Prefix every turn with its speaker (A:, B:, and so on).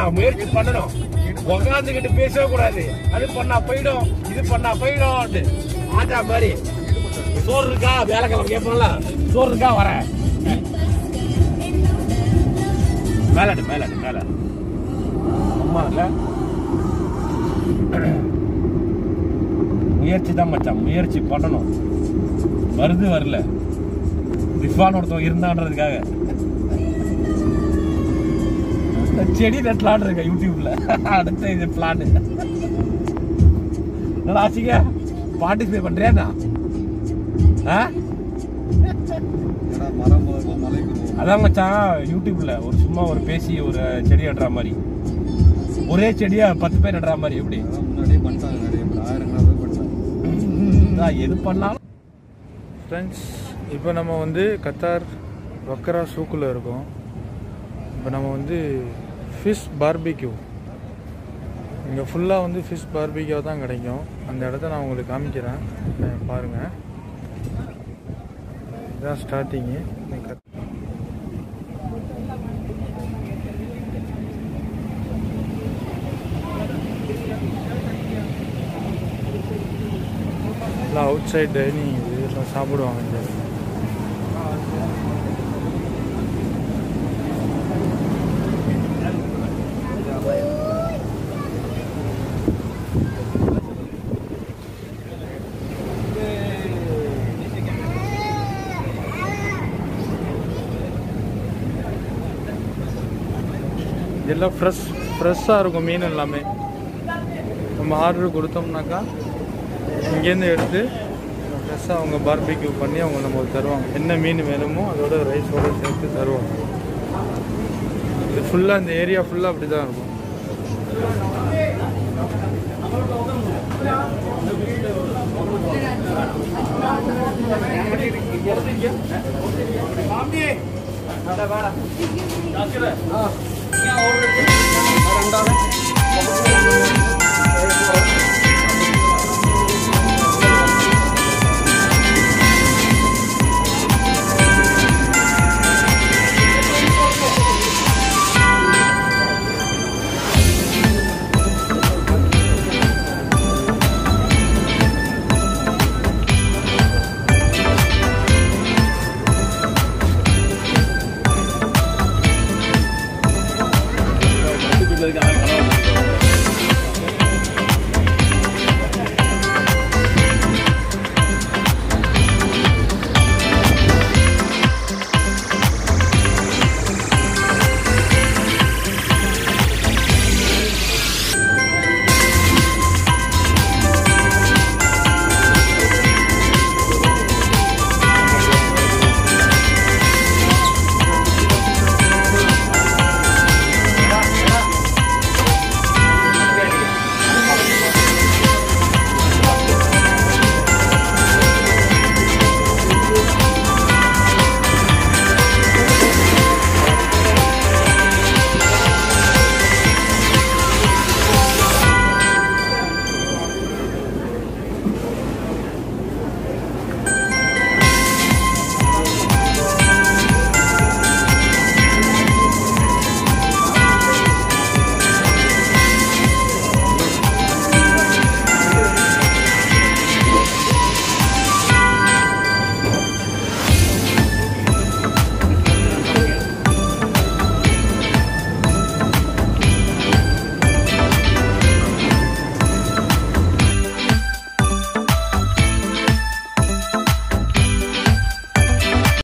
A: மச்சான் முயற்சி பண்ணணும் உட்காந்துக்கிட்டு பேசவே கூடாது அது பண்ணா போயிடும் இது பண்ணா போயிடும் ஆட்டா மாதிரி சோறு இருக்கா வேலைக்கிழமை கேட்பான்ல சோறு இருக்கா வரேன் மேலாடு மேலாடு மேலாடு அம்மா இல்ல முயற்சி தான் மச்சான் முயற்சி பண்ணணும் வருது வரல ரிஃபான் ஒருத்தன் இருந்தான்றதுக்காக செடி நட்டலான் இருக்க யூடியூப்ல அடுத்த இது பிளான் என்னடா ஆச்சிக்க பார்ட்டிசிபேட் பண்றியா ஆ
B: ஏன்னா மரம் முதல்ல மலைக்கு போகும்
A: அதான் மச்சான் யூடியூப்ல ஒரு சும்மா ஒரு பேசி ஒரு செடி நடுற மாதிரி ஒரே செடியா பத்து பேர் நடுற மாதிரி எப்படி
B: அதான் முன்னாடியே பண்ணிட்டாங்க நிறைய பேர் ஆயிரங்களாவே பண்ணிட்டாங்க
A: அதான் எது பண்ணாலும்
C: ஃப்ரெண்ட்ஸ் இப்போ நம்ம வந்து கத்தார் வக்கரா சூக்கில் இருக்கோம் இப்போ நம்ம வந்து ஃபிஷ் பார்பிக்யூ இங்கே ஃபுல்லாக வந்து ஃபிஷ் பார்பிக்யூ தான் கிடைக்கும் அந்த இடத்த நான் உங்களுக்கு காமிக்கிறேன் அஹ் பாருங்க இதுதான் ஸ்டார்டிங்கு எல்லாம் அவுட் சைட் டைனிங் இது எல்லாம் சாப்பிடுவாங்க இங்கே இதெல்லாம் ஃப்ரெஷ் ஃப்ரெஷ்ஷாக இருக்கும் மீன் எல்லாமே நம்ம ஆர்டர் கொடுத்தோம்னாக்கா இங்கேருந்து எடுத்து ஃப்ரெஷ்ஷாக அவங்க பார்பிக்யூ பண்ணி அவங்க நமக்கு தருவாங்க என்ன மீன் வேணுமோ அதோட ரைஸோட சேர்த்து தருவாங்க இது ஃபுல்லாக இந்த ஏரியா ஃபுல்லாக அப்படி தான் இருக்கும்
A: வீட்டுல இருக்க அவன் கனவு.